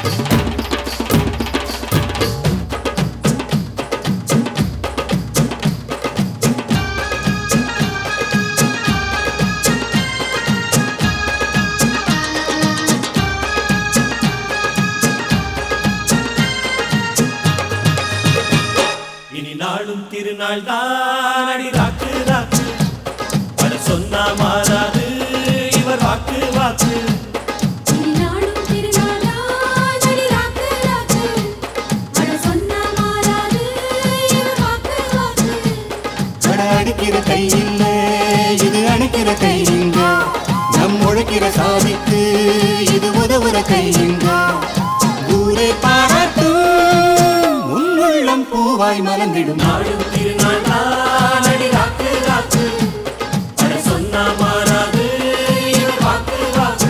இனி நாளும் திருநாள் தான் அடி ராக்கு ராக்கு அட சொன்னா மாறாது இவர் வாக்கு வாக்கு திருநாளும் திருநாளா நடி ராக்கு ராக்கு அட சொன்னா மாறாது இவர் வாக்கு வாக்கு அட அடிக்கிற கை இல்ல இது அணைக்கிற கை இங்க நம் உழைக்கிற சாதிக்கு இது உதவுற கை இங்க ஊரே பாராட்டும் உன் உள்ளம் பூவாய் மலர்ந்திடும் நாளும் திருநாள் தான் அடி ராக்கு ராக்கு அட சொன்னா மாறாது இவர் வாக்கு வாக்கு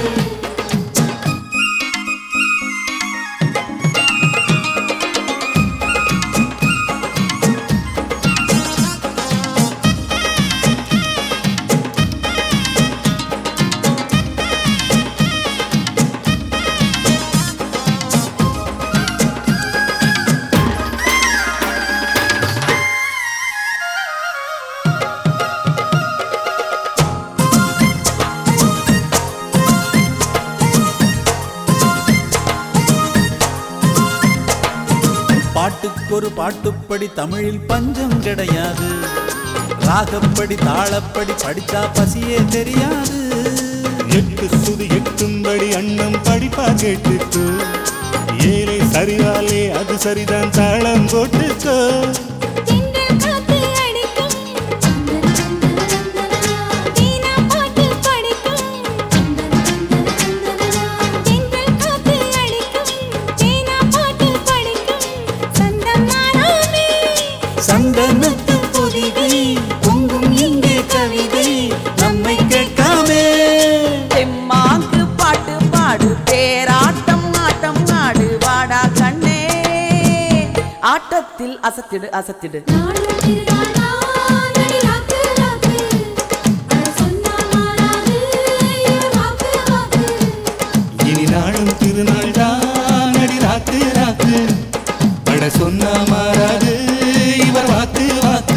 பாட்டுக்கொரு பாட்டுப்படி தமிழில் பஞ்சம் கிடையாது ராகப்படி தாளப்படி படிச்சா பசியே தெரியாது எட்டு சுதி எட்டும்படி அண்ணம் படிப்பா கேட்டுக்கோ ஏழை சரியாலே அது சரிதான் தாளம் போட்டுக்கோ தென்றல் காத்து அடிக்கும் சந்தன சந்தன சந்தனனா வீணா பாட்டு படிக்கும் சந்தன சந்தன சந்தனனா தென்றல் காத்து அடிக்கும் வீணா பாட்டு படிக்கும் சந்தம் மாறாமே சந்தனத்து பொதிகை பொங்கும் இங்கே கவிதை நம்மை கேட்காமே தெம்மாங்கு பாட்டு பாடு பேராட்டம் ஆட்டம் ஆடு வாடா கண்ணே ஆட்டத்தில் அசத்திடு அசத்திடு நாளும் திருநாளா நடி ராக்கு ராக்கு அட சொன்னா மாறாது இவர் வாக்கு வாக்கு இனி நாளும் திருநாள் தான் அடி ராக்கு ராக்கு அட சொன்னா மாறாது இவர் வாக்கு வாக்கு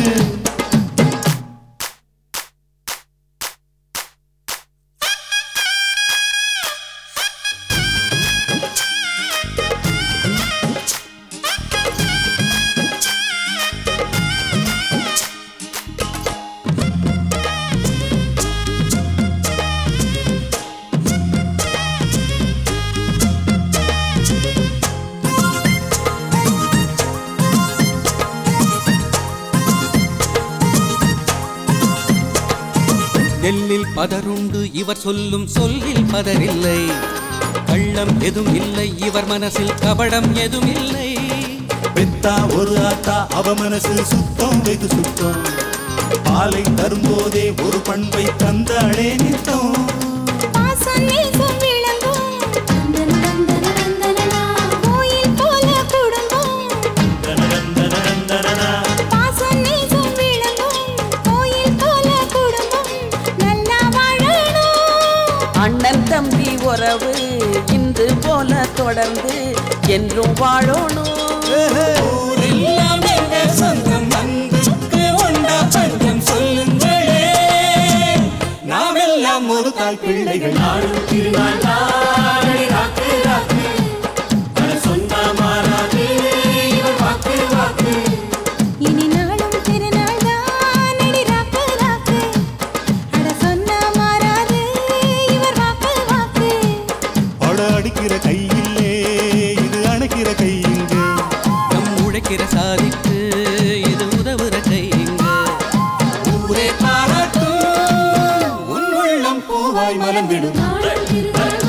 நெல்லில் பதருண்டு இவர் சொல்லும் சொல்லில் பதரில்லை கள்ளம் எதுவும் இல்லை இவர் மனசில் கபடம் எதுவும் இல்லை பெத்தா ஒரு ஆத்தா அவ மனசு சுத்தம் வெகு சுத்தம் பாலை தரும்போதே ஒரு பண்பை தந்தாளே நித்தம் பாசம் நேசம் விளங்கும் தந்தன தந்தன தந்தனனா கோயில் போல குடும்பம் பாசம் நேசம் விளங்கும் கோயில் போல குடும்பம் நல்லா வாழணும் அண்ணன் தம்பி உறவு இன்று போல தொடர்ந்து என்றும் வாழணும் ஊரெல்லாம் எங்க சொந்தம் அன்புக்கு உண்டா பஞ்சம் சொல்லுங்களே நாமெல்லாம் ஒரு தாய் பிள்ளைகள் நாளும் திருநாள் தான் அடி ராக்கு ராக்கு அட சொன்னா மாறாது இவர் வாக்கு வாக்கு இனி நாளும் திருநாள் தான் அடி ராக்கு ராக்கு அட சொன்னா மாறாது இவர் வாக்கு வாக்கு அட அடிக்கிற கையில்லே இது அணைக்கிற கை இங்கு நம் உழைக்கிற சாதிக்கு இது உதவுற கைங்க ஊரே பாராட்டும் உன் உள்ளம் பூவாய் மலர்ந்திடும் நாளும் திருநாள்